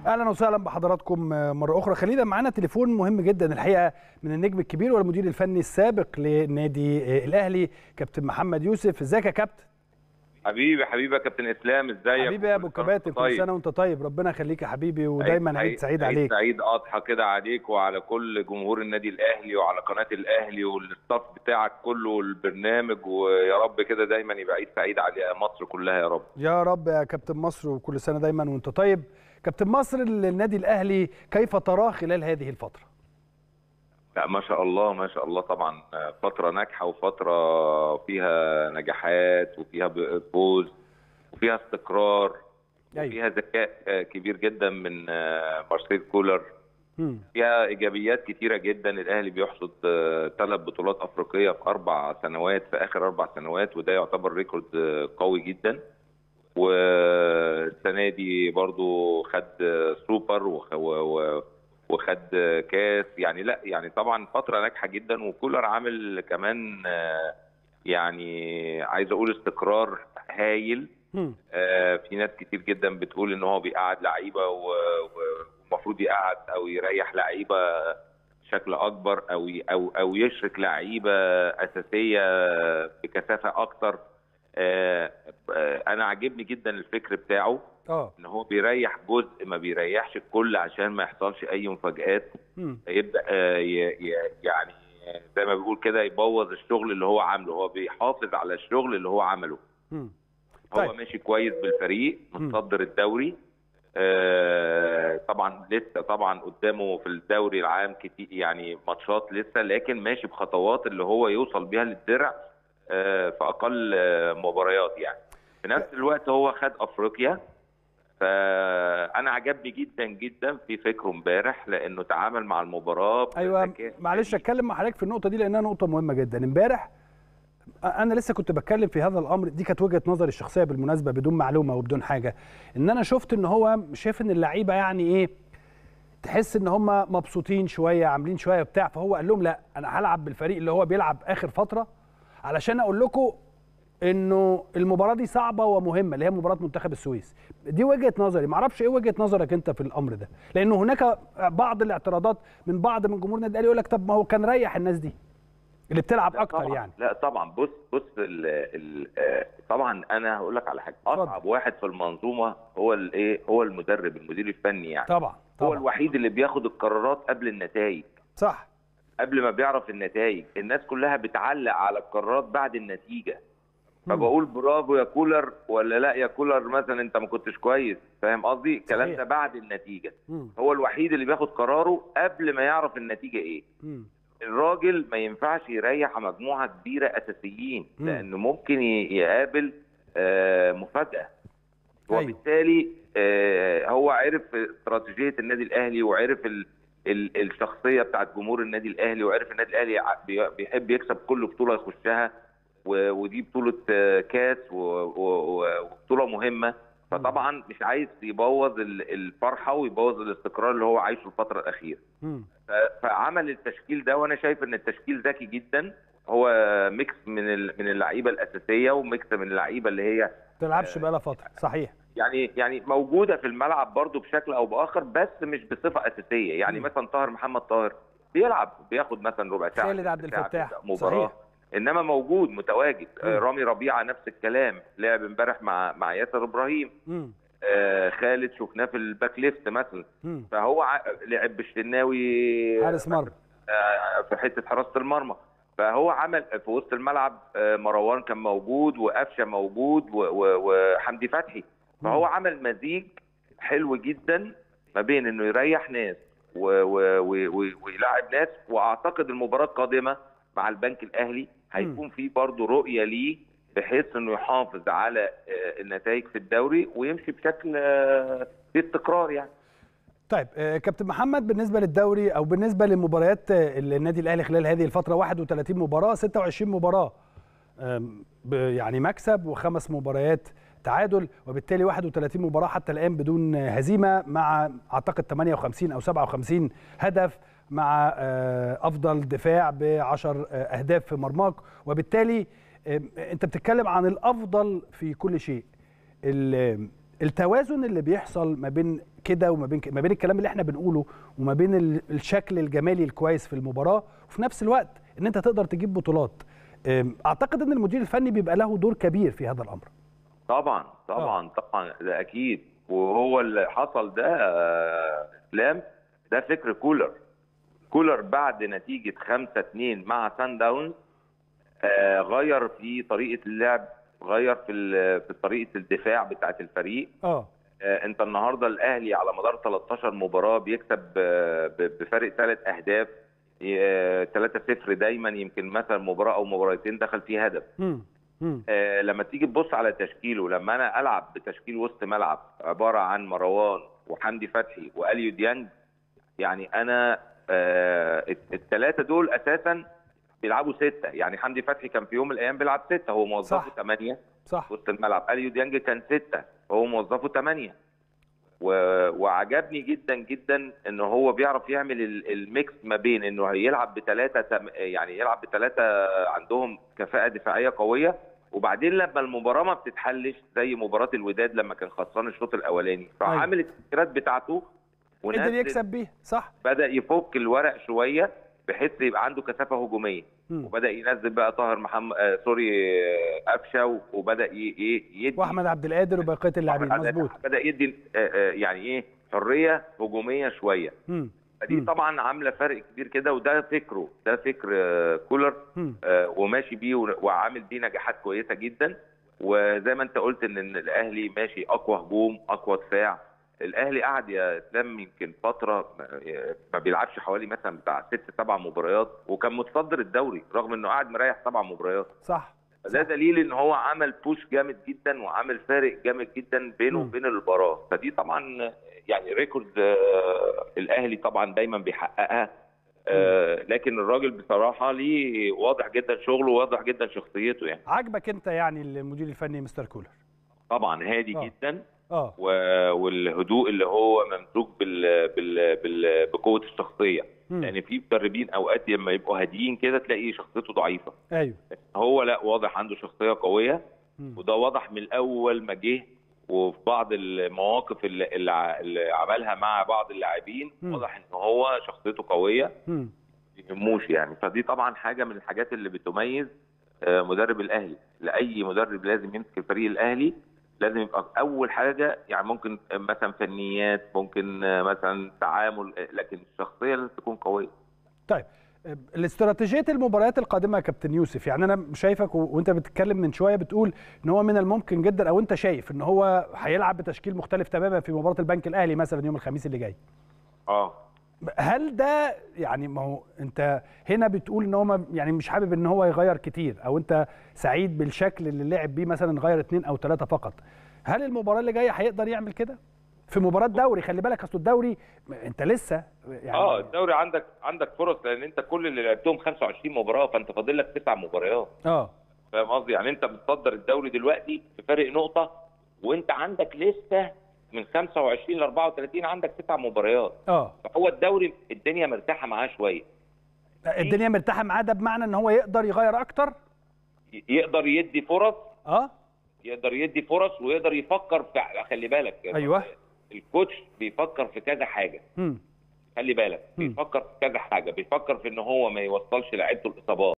اهلا وسهلا بحضراتكم مره اخرى خلينا معانا تليفون مهم جدا الحقيقه من النجم الكبير والمدير الفني السابق لنادي الاهلي كابتن محمد يوسف ازيك يا كابتن حبيبي حبيبي يا كابتن اسلام ازيك حبيبي يا ابو كباتن كل سنه وانت طيب ربنا يخليك يا حبيبي ودايما عيد سعيد عليك عيد سعيد اضحى كده عليك وعلى كل جمهور النادي الاهلي وعلى قناه الاهلي والستاف بتاعك كله والبرنامج ويا رب كده دايما يبقى عيد سعيد على مصر كلها يا رب يا رب يا كابتن مصر وكل سنه دايما وانت طيب كابتن مصر النادي الاهلي كيف تراه خلال هذه الفتره لا ما شاء الله ما شاء الله طبعا فتره ناجحه وفتره فيها نجاحات وفيها فوز وفيها استقرار أيوة. وفيها ذكاء كبير جدا من مارسيل كولر م. فيها ايجابيات كتيره جدا الاهلي بيحصد ثلاث بطولات افريقيه في اربع سنوات في اخر اربع سنوات وده يعتبر ريكورد قوي جدا والسنه دي برضو خد سوبر وخد كاس يعني لا يعني طبعا فتره ناجحه جدا وكولر عامل كمان يعني عايز اقول استقرار هايل آه في ناس كتير جدا بتقول ان هو بيقعد لعيبه ومفروض يقعد او يريح لعيبه بشكل اكبر او او او يشرك لعيبه اساسيه بكثافه اكتر آه آه انا عاجبني جدا الفكر بتاعه اه ان هو بيريح جزء ما بيريحش الكل عشان ما يحصلش اي مفاجآت يبدا آه يعني زي ما بيقول كده يبوظ الشغل اللي هو عامله هو بيحافظ على الشغل اللي هو عمله م. طيب. هو ماشي كويس بالفريق متصدر الدوري آه طبعا لسه طبعا قدامه في الدوري العام كتير يعني ماتشات لسه لكن ماشي بخطوات اللي هو يوصل بيها للدرع آه في اقل آه مباريات يعني في نفس الوقت هو خد افريقيا فانا عجبني جدا جدا في فكره امبارح لانه تعامل مع المباراه ايوه معلش اتكلم مع حضرتك في النقطه دي لانها نقطه مهمه جدا امبارح انا لسه كنت بتكلم في هذا الامر دي كانت وجهه نظري الشخصيه بالمناسبه بدون معلومه وبدون حاجه ان انا شفت ان هو شايف ان اللعيبه يعني ايه تحس ان هم مبسوطين شويه عاملين شويه بتاع فهو قال لهم لا انا هلعب بالفريق اللي هو بيلعب اخر فتره علشان اقول لكم انه المباراه دي صعبه ومهمه اللي هي مباراه منتخب السويس دي وجهه نظري ما اعرفش ايه وجهه نظرك انت في الامر ده لانه هناك بعض الاعتراضات من بعض من جمهور النادي الاهلي يقول لك طب ما هو كان ريح الناس دي اللي بتلعب اكتر طبعًا يعني لا طبعا بص بص ال ال طبعا انا هقول لك على حاجه اصعب واحد في المنظومه هو الايه هو المدرب المدير الفني يعني طبعا, طبعًا. هو الوحيد اللي بياخد القرارات قبل النتائج صح قبل ما بيعرف النتائج الناس كلها بتعلق على القرارات بعد النتيجه فبقول برافو يا كولر ولا لا يا كولر مثلا انت ما كنتش كويس فاهم قصدي الكلام ده بعد النتيجه مم. هو الوحيد اللي بياخد قراره قبل ما يعرف النتيجه ايه مم. الراجل ما ينفعش يريح مجموعه كبيره اساسيين مم. لانه ممكن يقابل آه مفاجاه أيوة. وبالتالي آه هو عرف استراتيجيه النادي الاهلي وعرف ال ال الشخصيه بتاعت جمهور النادي الاهلي وعرف النادي الاهلي بيحب يكسب كل بطوله يخشها ودي بطوله كاس وبطوله مهمه فطبعا مش عايز يبوظ الفرحه ويبوظ الاستقرار اللي هو عايشه الفتره الاخيره فعمل التشكيل ده وانا شايف ان التشكيل ذكي جدا هو ميكس من من اللعيبه الاساسيه وميكس من اللعيبه اللي هي ما تلعبش بقى لها فتره صحيح يعني يعني موجوده في الملعب برضو بشكل او باخر بس مش بصفه اساسيه يعني م. مثلا طاهر محمد طاهر بيلعب بياخد مثلا ربع ساعه خالد عبد الفتاح مباراه صحيح. انما موجود متواجد م. رامي ربيعه نفس الكلام لعب امبارح مع مع ياسر ابراهيم م. آه خالد شفناه في الباك ليفت مثلا م. فهو لعب بالشناوي حارس مرمى آه في حته حراسه المرمى فهو عمل في وسط الملعب آه مروان كان موجود وقفشه موجود وحمدي فتحي فهو عمل مزيج حلو جدا ما بين انه يريح ناس ويلاعب ناس واعتقد المباراه القادمه مع البنك الاهلي هيكون في برضه رؤيه ليه بحيث انه يحافظ على النتائج في الدوري ويمشي بشكل في استقرار يعني طيب كابتن محمد بالنسبه للدوري او بالنسبه لمباريات النادي الاهلي خلال هذه الفتره 31 مباراه 26 مباراه يعني مكسب وخمس مباريات تعادل وبالتالي 31 مباراه حتى الان بدون هزيمه مع اعتقد 58 او 57 هدف مع افضل دفاع ب 10 اهداف في مرماك وبالتالي انت بتتكلم عن الافضل في كل شيء التوازن اللي بيحصل ما بين كده وما بين ك- ما بين الكلام اللي احنا بنقوله وما بين ال- الشكل الجمالي الكويس في المباراه وفي نفس الوقت ان انت تقدر تجيب بطولات أم، اعتقد ان المدير الفني بيبقى له دور كبير في هذا الامر طبعا طبعا طبعا ده اكيد وهو اللي حصل ده آه، اسلام ده فكر كولر كولر بعد نتيجه 5 2 مع سان داونز آه، غير في طريقه اللعب غير في ال- في طريقه الدفاع بتاعه الفريق اه آه، انت النهارده الاهلي على مدار 13 مباراه بيكسب آه، ب- بفارق ثلاث اهداف 3-0 دايما يمكن مثلا مباراه او مباراتين دخل فيه هدف امم امم آه، لما تيجي تبص على تشكيله لما انا العب بتشكيل وسط ملعب عباره عن مروان وحمدي فتحي واليو ديانج يعني انا الثلاثه دول اساسا بيلعبوا سته يعني حمدي فتحي كان في يوم من الايام بيلعب سته هو موظفه صح. ثمانيه صح وسط الملعب اليو ديانج كان سته هو موظفه ثمانيه و... وعجبني جدا جدا ان هو بيعرف يعمل ال- الميكس ما بين انه هيلعب بثلاثه تم... يعني يلعب بثلاثه عندهم كفاءه دفاعيه قويه وبعدين لما المباراه ما بتتحلش زي مباراه الوداد لما كان خسران الشوط الاولاني راح أيوة. عامل التغييرات بتاعته قدر ونزل- يكسب بيه صح بدا يفك الورق شويه بحيث يبقى عنده كثافه هجوميه مم. وبدا ينزل بقى طاهر محمد آه سوري آه، قفشه و- وبدا ي... ي... يدي واحمد عبد القادر وبقيه اللاعبين مظبوط بدا يدي آه، آه، يعني ايه حريه هجوميه شويه امم فدي مم. طبعا عامله فرق كبير كده وده فكره ده فكر آه، كولر امم آه، وماشي بيه ون- وعامل بيه نجاحات كويسه جدا وزي ما انت قلت ان إن الاهلي ماشي اقوى هجوم اقوى دفاع الاهلي قعد يا اسلام يمكن فتره ما- ما بيلعبش حوالي مثلا بتاع ست سبع مباريات وكان متصدر الدوري رغم انه قاعد مريح سبع مباريات صح ده دليل ان هو عمل بوش جامد جدا وعامل فارق جامد جدا بينه مم. وبين المباراه فدي طبعا يعني ريكورد آه، الاهلي طبعا دايما بيحققها آه، لكن الراجل بصراحه ليه واضح جدا شغله وواضح جدا شخصيته يعني عاجبك انت يعني المدير الفني مستر كولر طبعا هادي آه. جدا اه و- والهدوء اللي هو ممزوج بال... بال... بال... بقوه الشخصيه مم. يعني في مدربين اوقات لما يبقوا هاديين كده تلاقي شخصيته ضعيفه ايوه هو لا واضح عنده شخصيه قويه مم. وده واضح من اول ما جه وفي بعض المواقف اللي, اللي ع- اللي عملها مع بعض اللاعبين مم. واضح ان هو شخصيته قويه مم. ما يهموش يعني فدي طبعا حاجه من الحاجات اللي بتميز آه، مدرب الاهلي لاي مدرب لازم يمسك الفريق الاهلي لازم يبقى اول حاجه يعني ممكن آه، مثلا فنيات ممكن آه، مثلا تعامل آه، لكن الشخصيه لازم تكون قويه طيب الاستراتيجيه المباريات القادمه يا كابتن يوسف يعني انا شايفك و- وانت بتتكلم من شويه بتقول ان هو من الممكن جدا او انت شايف ان هو هيلعب بتشكيل مختلف تماما في مباراه البنك الاهلي مثلا يوم الخميس اللي جاي اه هل ده يعني ما هو انت هنا بتقول ان هو ما- يعني مش حابب ان هو يغير كتير او انت سعيد بالشكل اللي لعب بيه مثلا غير اثنين او ثلاثه فقط هل المباراه اللي جايه هيقدر يعمل كده في مباراه دوري خلي بالك اصل الدوري انت لسه يعني اه الدوري عندك عندك فرص لان انت كل اللي لعبتهم 25 مباراه فانت فاضل لك تسع مباريات اه فاهم قصدي يعني انت بتصدر الدوري دلوقتي بفارق نقطه وانت عندك لسه من 25 ل 34 عندك تسع مباريات اه فهو الدوري الدنيا مرتاحه معاه شويه الدنيا مرتاحه معاه ده بمعنى ان هو يقدر يغير اكتر ي- يقدر يدي فرص اه يقدر يدي فرص ويقدر يفكر في خلي بالك أيوة. الكوتش بيفكر في كذا حاجه امم خلي بالك مم. بيفكر في كذا حاجه بيفكر في ان هو ما يوصلش لعيبته الاصابات